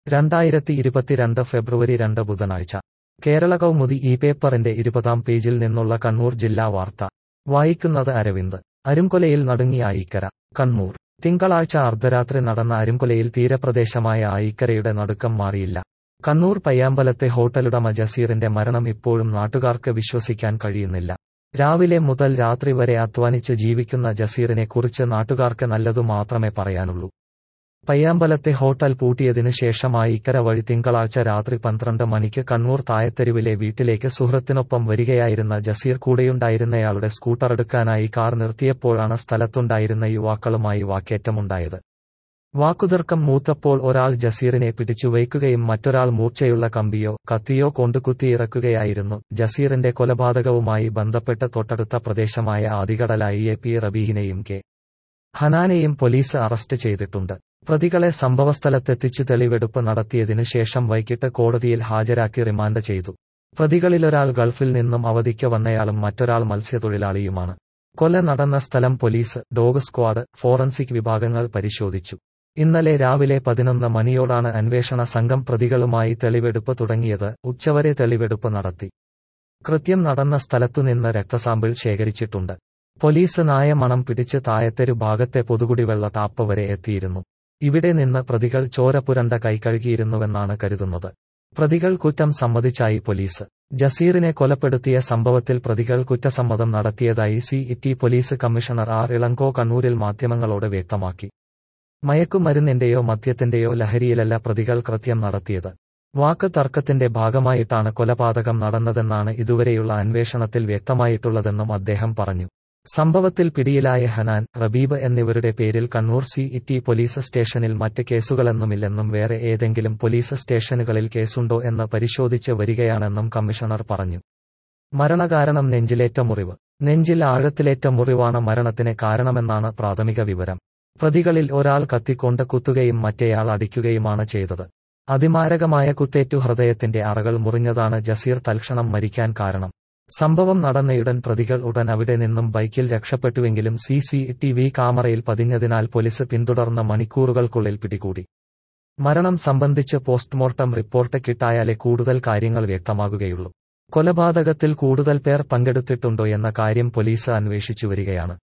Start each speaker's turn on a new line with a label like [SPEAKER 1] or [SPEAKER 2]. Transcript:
[SPEAKER 1] രണ്ടായിരത്തി ഇരുപത്തിരണ്ട് ഫെബ്രുവരി രണ്ട് ബുധനാഴ്ച കേരള കൗമുദി ഈ പേപ്പറിന്റെ ഇരുപതാം പേജിൽ നിന്നുള്ള കണ്ണൂർ ജില്ലാ വാർത്ത വായിക്കുന്നത് അരവിന്ദ് അരുംകൊലയിൽ നടുങ്ങിയ ആയിക്കര കണ്ണൂർ തിങ്കളാഴ്ച അർദ്ധരാത്രി നടന്ന അരുംകൊലയിൽ തീരപ്രദേശമായ ആയിക്കരയുടെ നടുക്കം മാറിയില്ല കണ്ണൂർ പയ്യാമ്പലത്തെ ഹോട്ടലുടമ ജസീറിന്റെ മരണം ഇപ്പോഴും നാട്ടുകാർക്ക് വിശ്വസിക്കാൻ കഴിയുന്നില്ല രാവിലെ മുതൽ രാത്രി വരെ അധ്വാനിച്ച് ജീവിക്കുന്ന ജസീറിനെ കുറിച്ച് നാട്ടുകാർക്ക് നല്ലതു മാത്രമേ പറയാനുള്ളൂ പയ്യാമ്പലത്തെ ഹോട്ടൽ പൂട്ടിയതിനു ശേഷമായി ഇക്കര വഴി തിങ്കളാഴ്ച രാത്രി പന്ത്രണ്ട് മണിക്ക് കണ്ണൂർ തായത്തെരുവിലെ വീട്ടിലേക്ക് സുഹൃത്തിനൊപ്പം വരികയായിരുന്ന ജസീർ കൂടെയുണ്ടായിരുന്നയാളുടെ സ്കൂട്ടറെടുക്കാനായി കാർ നിർത്തിയപ്പോഴാണ് സ്ഥലത്തുണ്ടായിരുന്ന യുവാക്കളുമായി വാക്കേറ്റമുണ്ടായത് വാക്കുതർക്കം മൂത്തപ്പോൾ ഒരാൾ ജസീറിനെ പിടിച്ചു വയ്ക്കുകയും മറ്റൊരാൾ മൂർച്ചയുള്ള കമ്പിയോ കത്തിയോ കൊണ്ട് കുത്തിയിറക്കുകയായിരുന്നു ജസീറിന്റെ കൊലപാതകവുമായി ബന്ധപ്പെട്ട് തൊട്ടടുത്ത പ്രദേശമായ ആദികടലായി എ പി റബീഹിനെയും കെ ഹനാനെയും പോലീസ് അറസ്റ്റ് ചെയ്തിട്ടുണ്ട് പ്രതികളെ സംഭവസ്ഥലത്തെത്തിച്ചു തെളിവെടുപ്പ് നടത്തിയതിനു ശേഷം വൈകിട്ട് കോടതിയിൽ ഹാജരാക്കി റിമാൻഡ് ചെയ്തു പ്രതികളിലൊരാൾ ഗൾഫിൽ നിന്നും അവധിക്ക് വന്നയാളും മറ്റൊരാൾ മത്സ്യത്തൊഴിലാളിയുമാണ് കൊല നടന്ന സ്ഥലം പോലീസ് ഡോഗ് സ്ക്വാഡ് ഫോറൻസിക് വിഭാഗങ്ങൾ പരിശോധിച്ചു ഇന്നലെ രാവിലെ പതിനൊന്ന് മണിയോടാണ് അന്വേഷണ സംഘം പ്രതികളുമായി തെളിവെടുപ്പ് തുടങ്ങിയത് ഉച്ചവരെ തെളിവെടുപ്പ് നടത്തി കൃത്യം നടന്ന സ്ഥലത്തുനിന്ന് രക്തസാമ്പിൾ ശേഖരിച്ചിട്ടുണ്ട് പോലീസ് നായ മണം പിടിച്ച് തായത്തെരു ഭാഗത്തെ പൊതുകുടിവെള്ള ടാപ്പ് വരെ എത്തിയിരുന്നു ഇവിടെ നിന്ന് പ്രതികൾ ചോര പുരണ്ട കൈകഴുകിയിരുന്നുവെന്നാണ് കരുതുന്നത് പ്രതികൾ കുറ്റം സമ്മതിച്ചായി പോലീസ് ജസീറിനെ കൊലപ്പെടുത്തിയ സംഭവത്തിൽ പ്രതികൾ കുറ്റസമ്മതം നടത്തിയതായി city police commissioner R Ilango കണ്ണൂരിൽ മാധ്യമങ്ങളോട് വ്യക്തമാക്കി മയക്കുമരുന്നിന്റെയോ മദ്യത്തിന്റെയോ ലഹരിയിലല്ല പ്രതികൾ കൃത്യം നടത്തിയത് വാക്ക് തർക്കത്തിന്റെ ഭാഗമായിട്ടാണ് കൊലപാതകം നടന്നതെന്നാണ് ഇതുവരെയുള്ള അന്വേഷണത്തിൽ വ്യക്തമായിട്ടുള്ളതെന്നും അദ്ദേഹം പറഞ്ഞു സംഭവത്തിൽ പിടിയിലായ ഹനാൻ റബീബ് എന്നിവരുടെ പേരിൽ കണ്ണൂർ സി ഇറ്റി പോലീസ് സ്റ്റേഷനിൽ മറ്റ് കേസുകളൊന്നുമില്ലെന്നും വേറെ ഏതെങ്കിലും പോലീസ് സ്റ്റേഷനുകളിൽ കേസുണ്ടോ എന്ന് പരിശോധിച്ച് വരികയാണെന്നും കമ്മീഷണർ പറഞ്ഞു മരണകാരണം നെഞ്ചിലേറ്റ മുറിവ് നെഞ്ചിൽ ആഴത്തിലേറ്റ മുറിവാണ് മരണത്തിന് കാരണമെന്നാണ് പ്രാഥമിക വിവരം പ്രതികളിൽ ഒരാൾ കത്തിക്കൊണ്ട് കുത്തുകയും മറ്റേയാൾ അടിക്കുകയുമാണ് ചെയ്തത് അതിമാരകമായ കുത്തേറ്റു ഹൃദയത്തിന്റെ അറകൾ മുറിഞ്ഞതാണ് ജസീർ തൽക്ഷണം മരിക്കാൻ കാരണം സംഭവം നടന്നയുടൻ പ്രതികൾ ഉടൻ അവിടെ നിന്നും ബൈക്കിൽ രക്ഷപ്പെട്ടുവെങ്കിലും സി സി ടി വി ക്യാമറയിൽ പതിഞ്ഞതിനാൽ പോലീസ് പിന്തുടർന്ന മണിക്കൂറുകൾക്കുള്ളിൽ പിടികൂടി മരണം സംബന്ധിച്ച് പോസ്റ്റ്മോർട്ടം റിപ്പോർട്ട് കിട്ടായാലേ കൂടുതൽ കാര്യങ്ങൾ വ്യക്തമാകുകയുള്ളൂ കൊലപാതകത്തിൽ കൂടുതൽ പേർ പങ്കെടുത്തിട്ടുണ്ടോ എന്ന കാര്യം പോലീസ് അന്വേഷിച്ചു വരികയാണ്